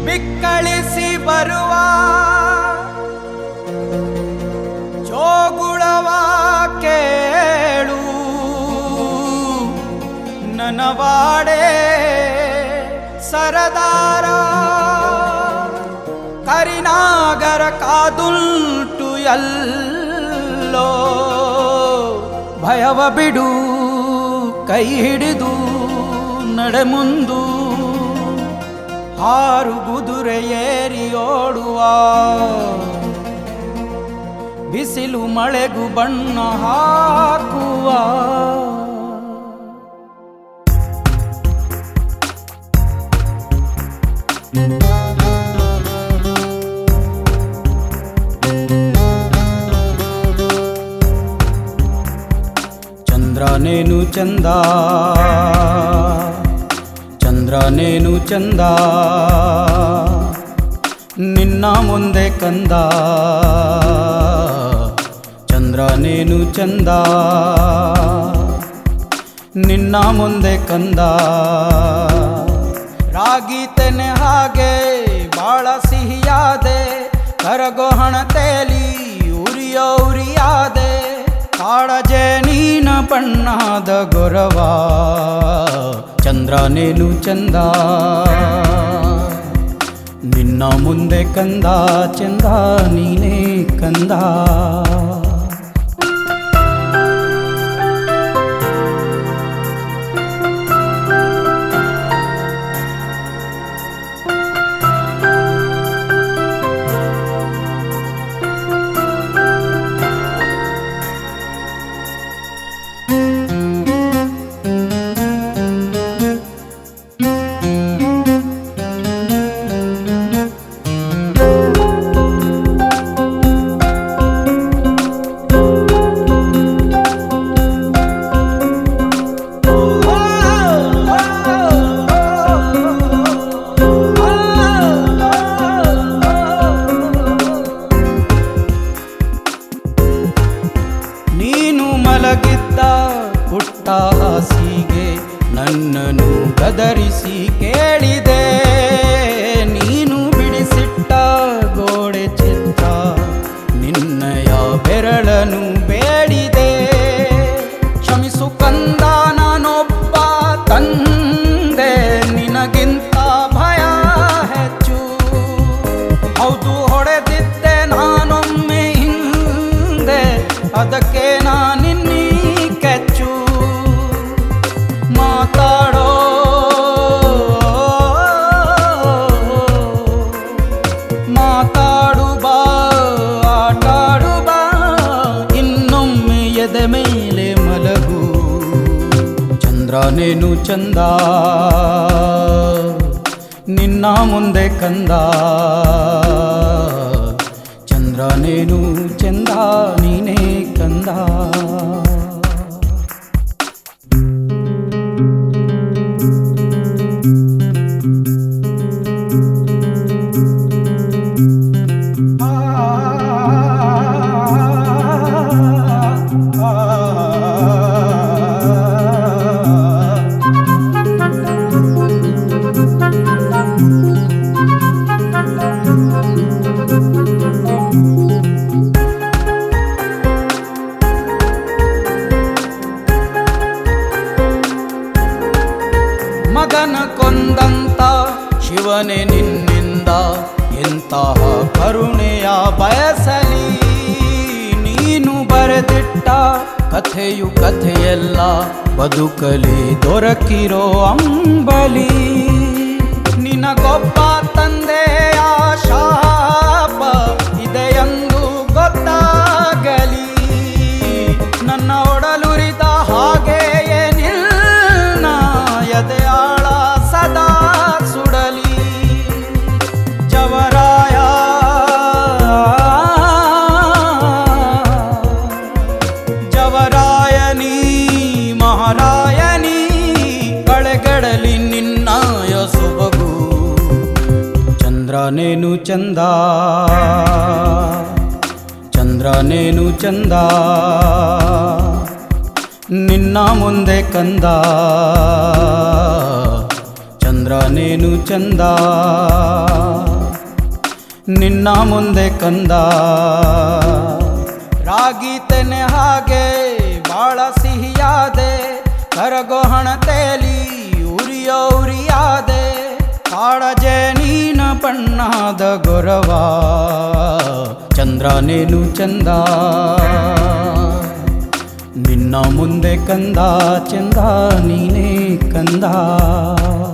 ಬಿಕ್ಕಳಿಸಿ ಬರುವ ಜೋಗುಳವ ಕೇಳು ನನವಾಡೆ ಸರದಾರ ಕರಿನಾಗರ ಕಾದುಲ್ಟು ಎಲ್ಲೋ ಭಯವ ಬಿಡು ಕೈ ಹಿಡಿದು ನಡೆ ಮುಂದು ಹಾರು ಕುದುರೆ ಏರಿ ಓಡುವ ಬಿಸಿಲು ಮಳೆಗೂ ಬಣ್ಣ ಹಾಕುವ ಚಂದ್ರನೇನು ಚಂದ ಚಂದ್ರನೇನು ಚಂದ ನಿನ್ನ ಮುಂದೆ ಕಂದ ಚಂದ್ರನೇನು ಚಂದ ನಿನ್ನ ಮುಂದೆ ಕಂದ ರಾಗಿ ತೆನೆ ಹಾಗೆ ಬಾಳ ಸಿಹಿಯಾದೆ ಕರಗೋ ಹಣತೆಲಿ ಉರಿಯೋ ಉರಿಯಾದೆ ಕಾಳಜೆ ನೀನ ಬಣ್ಣದ ಗೊರವ ಚಂದ್ರನೇನು ಚಂದ ನಿನ್ನ ಮುಂದೆ ಕಂದ ಚಂದ ನೀನೇ ಕಂದ ನೀನು ಮಲಗಿದ್ದ ಪುಟ್ಟ ಹಾಸಿಗೆ ನನ್ನನ್ನು ಗದರಿಸಿ ಕೇಳಿದೆ ನೀನು ಬಿಡಿಸಿಟ್ಟ ಗೋಡೆ ಚಿತ್ರ ನಿನ್ನಯ ಬೆರಳನು ಬೇಡಿದೆ ಕ್ಷಮಿಸು ಕಂದ ನಾನೊಬ್ಬ ತಂದೆ ನಿನಗಿಂತ ಭಯ ಹೆಚ್ಚು ಹೌದು ಹೊಡೆದಿದ್ದೆ ನಾನೊಮ್ಮೆ ಹಿಂದೆ ಅದಕ್ಕೆ ನಾನಿನ್ನೀ ಕೆಚ್ಚು ಮಾತಾಡೋ ಮಾತಾಡು ಬಾ ಆಟಾಡು ಬಾ ಇನ್ನೊಮ್ಮೆ ಎದೆ ಮೇಲೆ ಮಲಗು ಚಂದ್ರನೇನು ಚಂದ ನಿನ್ನ ಮುಂದೆ ಕಂದ ಚಂದ್ರನೇನು ಚಂದ ನೀನೇ ಕಂದ ಮಗನ ಕೊಂದಂತ ಶಿವನೇ ನಿನ್ನಿಂದ ಎಂತಹ ಕರುಣೆಯ ಬಯಸಲಿ ನೀನು ಬರೆದಿಟ್ಟ ಕಥೆಯು ಕಥೆಯೆಲ್ಲ ಬದುಕಲಿ ದೊರಕಿರೋ ಅಂಬಲಿ ನಿನಗೊಬ್ಬ ತಂದೆಯ ಶಾಪ ಇದೆಯೆಂದು ಗೊತ್ತಾಗಲಿ ನನ್ನ ಒಡಲುರಿದ ಹಾಗೆಯೇ ನಿನ್ನ ಎದೆಯಾಳ ಸದಾ ಸುಡಲಿ ಜವರಾಯ ಜವರಾಯನಿ ಮಹಾರಾಯನಿ ಕಳೆಗಡಲಿ ನಿನ್ನಾಯ ಸೊಬಗು ಚಂದ್ರನೇನು ಚಂದ ಚಂದ್ರನೇನು ಚಂದ ನಿನ್ನ ಮುಂದೆ ಕಂದ ಚಂದ್ರ ಚಂದ್ರ ನೇನು ಚಂದ ನಿನ್ನ ಮುಂದೆ ಕಂದ ರಾಗಿ ತೆನೆ ಹಾಗೆ ಬಾಳ ಸಿಹಿಯಾದೆ ಕರಗೋ ಹಣತೆಲಿ ಉರಿಯೋ ಉರಿಯಾದೆ ಕಾಳಜೆ ನೀನ ಬಣ್ಣದ ಗೊರವ ಚಂದ್ರ ನೇನು ಚಂದ ನಿನ್ನ ಮುಂದೆ ಕಂದ ಚಂದ ನೀನೇ ಕಂದ